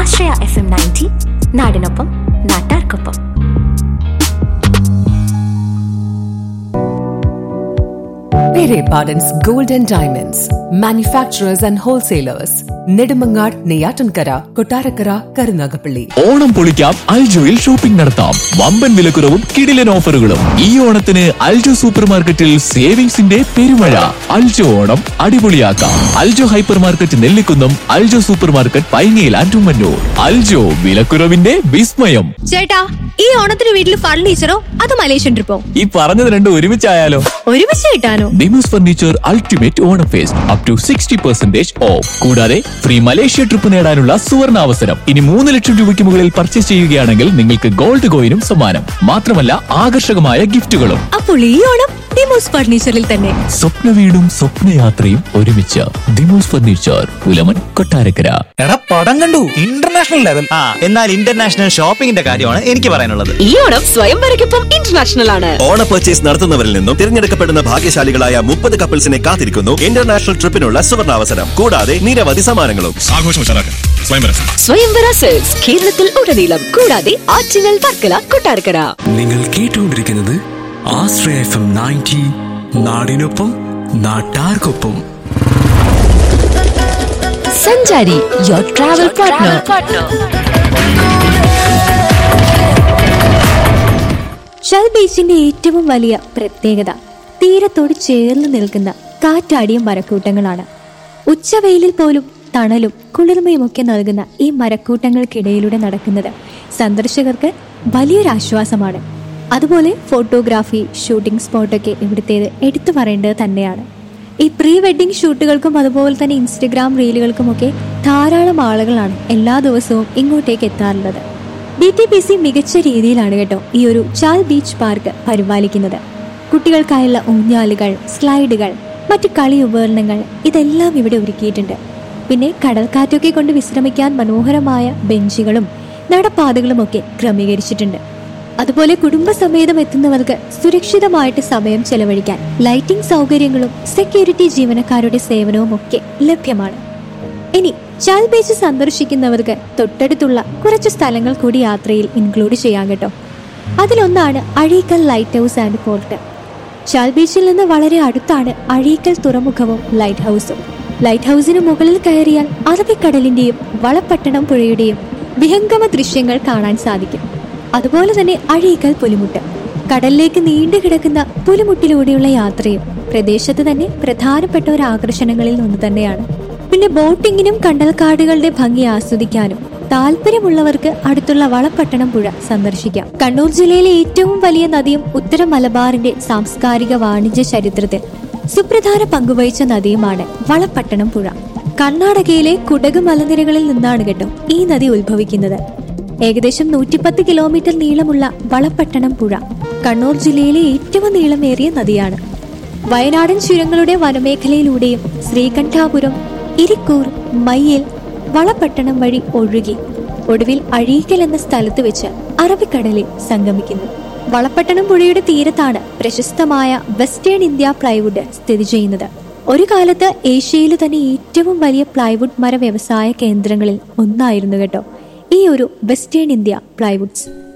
ആശ്രയ F M ninety നാടിനൊപ്പം നാട്ടാർക്കൊപ്പം Pere Pardon's Gold and Diamonds, manufacturers and wholesalers, Nedumangad, Neyatankara, Kotarakara, Karunagapalli. Onam പൊളിക്കാം അൽജോയിൽ shopping നടത്താം വമ്പൻ വിലക്കുറവും കിടിലൻ ഓഫറുകളും ഈ ഓണത്തിന് അൽജോ സൂപ്പർ മാർക്കറ്റിൽ സേവിങ്സിന്റെ പെരുമഴ അൽജോ ഓണം അടിപൊളിയാക്കാം Aljo hyper market Nellikunnam Aljo super market പൈങ്ങയിൽ ആൻഡുമന്നൂർ അൽജോ വിലക്കുറവിന്റെ വിസ്മയം ചേട്ടാ ഈ ഓണത്തിന് വീട്ടിൽ ഫർണിച്ചറോ അത് മലേഷ്യൻ ട്രിപ്പോ ഈ പറഞ്ഞത് രണ്ടും ഒരുമിച്ചായാലോ ഒരുമിച്ച് കിട്ടാനോ Demos furniture ultimate Onam fest up to sixty percentage off കൂടാതെ ഫ്രീ മലേഷ്യ ട്രിപ്പ് നേടാനുള്ള സുവർണ അവസരം ഇനി മൂന്ന് ലക്ഷം രൂപയ്ക്ക് മുകളിൽ പർച്ചേസ് ചെയ്യുകയാണെങ്കിൽ നിങ്ങൾക്ക് ഗോൾഡ് കോയിനും സമ്മാനം മാത്രമല്ല ആകർഷകമായ ഗിഫ്റ്റുകളും അപ്പോൾ ഈ ഓണം ഡിമോസ് ഫർണിച്ചറിൽ തന്നെ സ്വപ്ന വീടും സ്വപ്നയാത്രയും ഒരുമിച്ച് ദിമോസ് ഫർണിച്ചർ പുലമൻ കൊട്ടാരക്കര എടാ പടം കണ്ടു ഇന്റർനാഷണൽ ലെവൽ ആ എന്നാൽ ഇന്റർനാഷണൽ ഷോപ്പിംഗിന്റെ കാര്യമാണ് എനിക്ക് പറയാനുള്ളത് ഈ ഓണം സ്വയംവരയ്ക്കൊപ്പം ഇന്റർനാഷണൽ ആണ് ഓണ പർച്ചേസ് നടത്തുന്നവരിൽ നിന്നും തിരഞ്ഞെടുക്കപ്പെടുന്ന ഭാഗ്യശാലികളായ മുപ്പത് കപ്പിൾസിനെ കാത്തിരിക്കുന്നു ഇന്റർനാഷണൽ ട്രിപ്പിനുള്ള സുവർണാവസരം കൂടാതെ നിരവധി സമ്മാനങ്ങളും സ്വയംവര സെൽസ് കേരളത്തിൽ ഉടനീളം കൂടാതെ ആറ്റിങ്ങൽ വർക്കല കൊട്ടാരക്കര നിങ്ങൾ കേട്ടുകൊണ്ടിരിക്കുന്നത് ആശ്രയ എഫ് എം നയൻറ്റി നാടിനൊപ്പം നാട്ടാർക്കൊപ്പം സഞ്ചാരി യുവർ ട്രാവൽ പാർട്ട്ണർ ഷൽ ബീച്ചിന്റെ ഏറ്റവും വലിയ പ്രത്യേകത തീരത്തോട് ചേർന്ന് നിൽക്കുന്ന കാറ്റാടിയ മരക്കൂട്ടങ്ങളാണ് ഉച്ചവെയിലിൽ പോലും തണലും കുളിർമയുമൊക്കെ നൽകുന്ന ഈ മരക്കൂട്ടങ്ങൾക്കിടയിലൂടെ നടക്കുന്നത് സന്ദർശകർക്ക് വലിയൊരു ആശ്വാസമാണ് അതുപോലെ ഫോട്ടോഗ്രാഫി ഷൂട്ടിംഗ് സ്പോട്ടൊക്കെ ഇവിടുത്തേത് എടുത്തു പറയേണ്ടത് തന്നെയാണ് ഈ പ്രീ വെഡിങ് ഷൂട്ടുകൾക്കും അതുപോലെ തന്നെ ഇൻസ്റ്റഗ്രാം റീലുകൾക്കുമൊക്കെ ധാരാളം ആളുകളാണ് എല്ലാ ദിവസവും ഇങ്ങോട്ടേക്ക് എത്താറുള്ളത് ഡി ടി പി സി മികച്ച രീതിയിലാണ് കേട്ടോ ഈ ഒരു ചാൽ ബീച്ച് പാർക്ക് പരിപാലിക്കുന്നത് കുട്ടികൾക്കായുള്ള ഊഞ്ഞാലുകൾ സ്ലൈഡുകൾ മറ്റു കളി ഉപകരണങ്ങൾ ഇതെല്ലാം ഇവിടെ ഒരുക്കിയിട്ടുണ്ട് പിന്നെ കടൽക്കാറ്റൊക്കെ കൊണ്ട് വിശ്രമിക്കാൻ മനോഹരമായ ബെഞ്ചുകളും നടപ്പാതകളും ഒക്കെ ക്രമീകരിച്ചിട്ടുണ്ട് അതുപോലെ കുടുംബസമേതം എത്തുന്നവർക്ക് സുരക്ഷിതമായിട്ട് സമയം ചെലവഴിക്കാൻ ലൈറ്റിംഗ് സൗകര്യങ്ങളും സെക്യൂരിറ്റി ജീവനക്കാരുടെ സേവനവും ഒക്കെ ലഭ്യമാണ് ഇനി ചാൽ ബീച്ച് സന്ദർശിക്കുന്നവർക്ക് തൊട്ടടുത്തുള്ള കുറച്ച് സ്ഥലങ്ങൾ കൂടി യാത്രയിൽ ഇൻക്ലൂഡ് ചെയ്യാൻ കേട്ടോ അതിലൊന്നാണ് Azhikkal light house and port Chal ബീച്ചിൽ നിന്ന് വളരെ അടുത്താണ് അഴീക്കൽ തുറമുഖവും ലൈറ്റ് ഹൗസും ലൈറ്റ് ഹൗസിന് മുകളിൽ കയറിയാൽ അറബിക്കടലിന്റെയും വളപട്ടണം പുഴയുടെയും വിഹംഗമ ദൃശ്യങ്ങൾ കാണാൻ സാധിക്കും അതുപോലെ തന്നെ അഴീക്കൽ പുലിമുട്ട് കടലിലേക്ക് നീണ്ടു കിടക്കുന്ന പുലിമുട്ടിലൂടെയുള്ള യാത്രയും പ്രദേശത്ത് തന്നെ പ്രധാനപ്പെട്ട ഒരു ആകർഷണങ്ങളിൽ ഒന്ന് തന്നെയാണ് പിന്നെ ബോട്ടിങ്ങിനും കണ്ടൽക്കാടുകളുടെ ഭംഗി ആസ്വദിക്കാനും താല്പര്യമുള്ളവർക്ക് അടുത്തുള്ള വളപട്ടണം പുഴ സന്ദർശിക്കാം കണ്ണൂർ ജില്ലയിലെ ഏറ്റവും വലിയ നദിയും ഉത്തര മലബാറിന്റെ സാംസ്കാരിക വാണിജ്യ ചരിത്രത്തിൽ സുപ്രധാന പങ്കുവഹിച്ച നദിയുമാണ് വളപട്ടണം പുഴ കർണാടകയിലെ കുടക് മലനിരകളിൽ നിന്നാണ് കേട്ടോ ഈ നദി ഉത്ഭവിക്കുന്നത് ഏകദേശം നൂറ്റിപ്പത്ത് കിലോമീറ്റർ നീളമുള്ള വളപട്ടണം പുഴ കണ്ണൂർ ജില്ലയിലെ ഏറ്റവും നീളമേറിയ നദിയാണ് വയനാടൻ ചുരങ്ങളുടെ വനമേഖലയിലൂടെയും ശ്രീകണ്ഠാപുരം ഇരിക്കൂർ മയ്യിൽ വളപട്ടണം വഴി ഒഴുകി ഒടുവിൽ അഴീക്കൽ എന്ന സ്ഥലത്ത് വെച്ച് അറബിക്കടലിൽ സംഗമിക്കുന്നു വളപട്ടണം പുഴയുടെ തീരത്താണ് പ്രശസ്തമായ വെസ്റ്റേൺ ഇന്ത്യ പ്ലൈവുഡ് സ്ഥിതി ചെയ്യുന്നത് ഒരു കാലത്ത് ഏഷ്യയിലെ തന്നെ ഏറ്റവും വലിയ പ്ലൈവുഡ് മര വ്യവസായ കേന്ദ്രങ്ങളിൽ ഒന്നായിരുന്നു കേട്ടോ ഈ ഒരു വെസ്റ്റേൺ ഇന്ത്യ പ്ലൈവുഡ്സ്